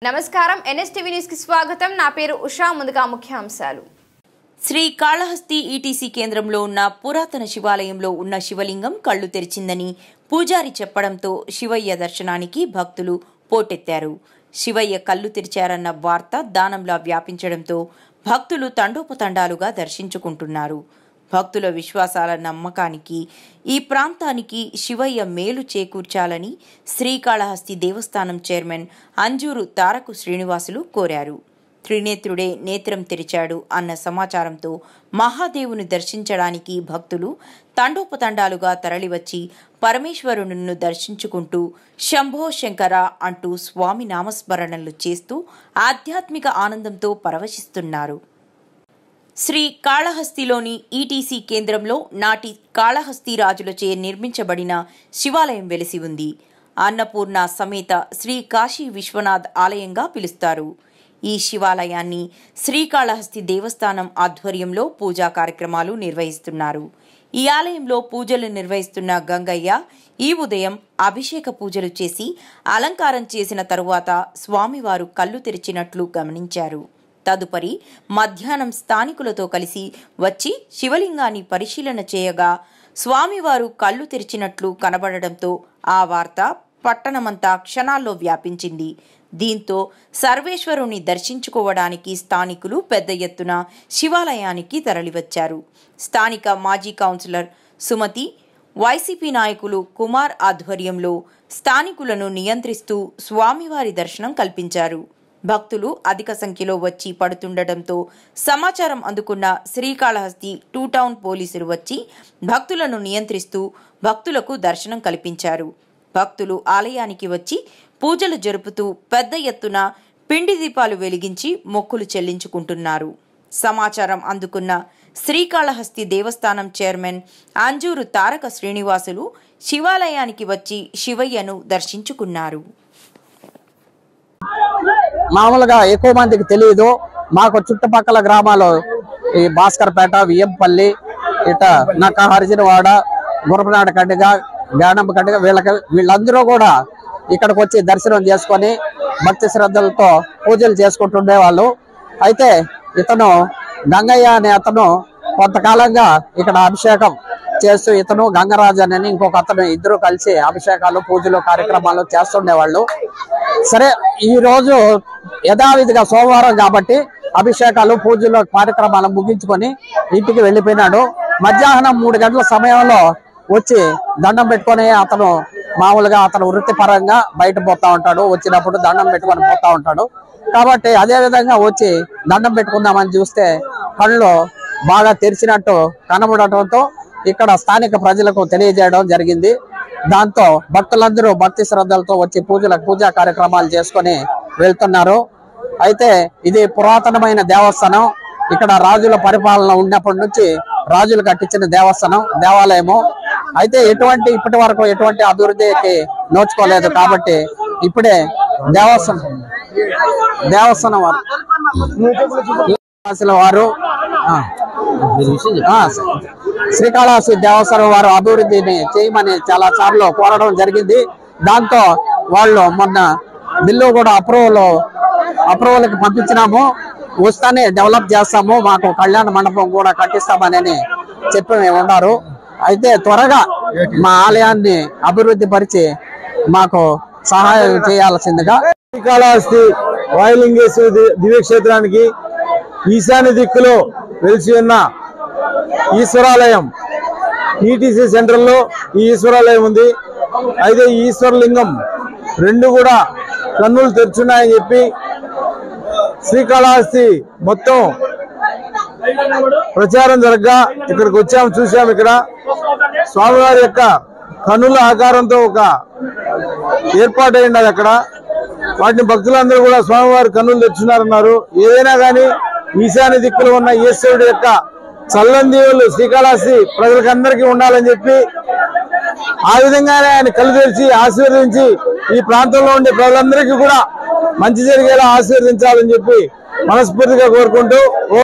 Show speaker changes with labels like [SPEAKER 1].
[SPEAKER 1] నమస్కారం NSTV news కి స్వాగతం నా పేరు ఉషా ముందుగా ముఖ్యాంశాలు
[SPEAKER 2] శ్రీ కాళహస్తి ఈటీసీ కేంద్రంలో ఉన్న పురాతన శివాలయంలో ఉన్న శివలింగం కళ్ళు తెరిచిందని పూజారి చెప్పడంతో శివయ్య దర్శనానికి భక్తులు పోటెత్తారు శివయ్య కళ్ళు తెరిచారన్న వార్త దానంలా వ్యాపించడంతో భక్తులు తండోపతండాలుగా దర్శించుకుంటున్నారు భక్తుల విశ్వాసాల నమ్మకానికి ఈ ప్రాంతానికి శివయ్య మేలు చేకూర్చాలని శ్రీకాళహస్తి దేవస్థానం చైర్మన్ అంజూరు తారకు శ్రీనివాసులు కోరారు త్రినేత్రుడే నేత్రం తెరిచాడు అన్న సమాచారంతో మహాదేవుని దర్శించడానికి భక్తులు తండోపతండాలుగా తరలివచ్చి పరమేశ్వరుని దర్శించుకుంటూ శంభో శంకర అంటూ స్వామి నామస్మరణలు చేస్తూ ఆధ్యాత్మిక ఆనందంతో పరవశిస్తున్నారు శ్రీ కాళహస్తిలోని ఈటీసీ కేంద్రంలో నాటి కాళహస్తి రాజులచే నిర్మించబడిన శివాలయం వెలిసి ఉంది అన్నపూర్ణ సమేత శ్రీ కాశీ విశ్వనాథ్ ఆలయంగా పిలుస్తారు ఈ శివాలయాన్ని శ్రీకాళహస్తి దేవస్థానం ఆధ్వర్యంలో పూజా కార్యక్రమాలు నిర్వహిస్తున్నారు ఈ ఆలయంలో పూజలు నిర్వహిస్తున్న గంగయ్య ఈ ఉదయం అభిషేక పూజలు చేసి అలంకారం చేసిన తరువాత స్వామివారు కళ్ళు తెరిచినట్లు గమనించారు తదుపరి మధ్యాహ్నం స్థానికులతో కలిసి వచ్చి శివలింగాన్ని పరిశీలన చేయగా స్వామివారు కళ్ళు తెరిచినట్లు కనబడడంతో ఆ వార్త పట్టణమంతా క్షణాల్లో వ్యాపించింది దీంతో సర్వేశ్వరుని దర్శించుకోవడానికి స్థానికులు పెద్ద ఎత్తున శివాలయానికి తరలివచ్చారు స్థానిక మాజీ కౌన్సిలర్ సుమతి వైసీపీ నాయకులు కుమార్ ఆధ్వర్యంలో స్థానికులను నియంత్రిస్తూ స్వామివారి దర్శనం కల్పించారు భక్తులు అధిక సంఖ్యలో వచ్చి పడుతుండటంతో సమాచారం అందుకున్న శ్రీకాళహస్తి టూ టౌన్ పోలీసులు వచ్చి భక్తులను నియంత్రిస్తూ భక్తులకు దర్శనం కల్పించారు భక్తులు ఆలయానికి వచ్చి పూజలు జరుపుతూ పెద్ద ఎత్తున పిండి దీపాలు వెలిగించి మొక్కులు చెల్లించుకుంటున్నారు సమాచారం అందుకున్న శ్రీకాళహస్తి దేవస్థానం చైర్మన్ అంజూరు తారక శ్రీనివాసులు శివాలయానికి వచ్చి శివయ్యను దర్శించుకున్నారు
[SPEAKER 3] మామూలుగా ఎక్కువ మందికి తెలియదు మాకు చుట్టుపక్కల గ్రామాలు ఈ భాస్కర్పేట వియ్యంపల్లి ఇట నక్క హరిజనవాడ గురపనాడ కండిగ గానంబ కండిగ వీళ్ళకి వీళ్ళందరూ కూడా ఇక్కడికి వచ్చి దర్శనం చేసుకొని భక్తి శ్రద్ధలతో పూజలు చేసుకుంటుండే వాళ్ళు అయితే ఇతను గంగయ్య అనే అతను కొంతకాలంగా ఇక్కడ అభిషేకం చేస్తూ ఇతను గంగరాజన్ అని ఇంకొక అతను ఇద్దరు కలిసి అభిషేకాలు పూజలు కార్యక్రమాలు చేస్తుండేవాళ్ళు సరే ఈ రోజు యథావిధిగా సోమవారం కాబట్టి అభిషేకాలు పూజలు కార్యక్రమాలు ముగించుకొని ఇంటికి వెళ్ళిపోయినాడు మధ్యాహ్నం మూడు గంటల సమయంలో వచ్చి దండం పెట్టుకొని అతను మామూలుగా అతను వృత్తిపరంగా బయట పోతా ఉంటాడు వచ్చినప్పుడు దండం పెట్టుకొని పోతా ఉంటాడు కాబట్టి అదే విధంగా వచ్చి దండం పెట్టుకుందామని చూస్తే కళ్ళు బాగా తెరిచినట్టు కనబడటంతో ఇక్కడ స్థానిక ప్రజలకు తెలియజేయడం జరిగింది దాంతో భక్తులందరూ భక్తి శ్రద్ధలతో వచ్చి పూజల పూజా కార్యక్రమాలు చేసుకొని వెళ్తున్నారు అయితే ఇది పురాతనమైన దేవస్థానం ఇక్కడ రాజుల పరిపాలన ఉన్నప్పటి నుంచి రాజులు కట్టించిన దేవస్థానం దేవాలయము అయితే ఎటువంటి ఇప్పటి వరకు ఎటువంటి అభివృద్ధికి నోచుకోలేదు కాబట్టి ఇప్పుడే దేవస్థానం దేవస్థానం వారు శ్రీకాళహస్తిలో వారు ఆ, ఆ, శ్రీకాళహస్తి దేవస్థానం వారు అభివృద్ధిని చేయమని చాలా సార్లు కోరడం జరిగింది దాంతో వాళ్ళు మొన్న బిల్లు కూడా అప్రూవల్ అప్రూవల్ కి పంపించినాము వస్తానే డెవలప్ చేస్తాము మాకు కళ్యాణ మండపం కూడా కట్టిస్తామని చెప్పి ఉన్నారు అయితే త్వరగా మా ఆలయాన్ని అభివృద్ధి పరిచి మాకు సహాయం చేయాల్సిందిగా
[SPEAKER 4] శ్రీకాళహస్తి వాయులింగేశ్వర ది- దివ్యక్షేత్రానికి ఈశాన్య దిక్కులో వెలిసి ఉన్న ఈశ్వరాలయం ఈటీసీ సెంటర్ లో ఈ ఈశ్వరాలయం ఉంది అయితే ఈ ఈశ్వరలింగం రెండు కూడా కన్నులు తెరుచున్నాయని చెప్పి శ్రీకాళహస్తి మొత్తం ప్రచారం జరగగా ఇక్కడికి వచ్చాము చూసాము ఇక్కడ స్వామివారి యొక్క కన్నుల ఆకారంతో ఒక ఏర్పాటు అయింది అక్కడ వాటిని భక్తులందరూ కూడా స్వామివారి కన్నులు తెచ్చున్నారన్నారు ఏదైనా కానీ ఈశాన్య దిక్కులో ఉన్న ఈశ్వరుడు యొక్క చల్లని దీవులు శ్రీకాళహస్తి ప్రజలకందరికీ ఉండాలని చెప్పి ఆ విధంగానే ఆయన కళ్ళు తెరిచి ఆశీర్వదించి ఈ ప్రాంతంలో ఉండే ప్రజలందరికీ కూడా మంచి జరిగేలా ఆశీర్వదించాలని చెప్పి మనస్ఫూర్తిగా కోరుకుంటూ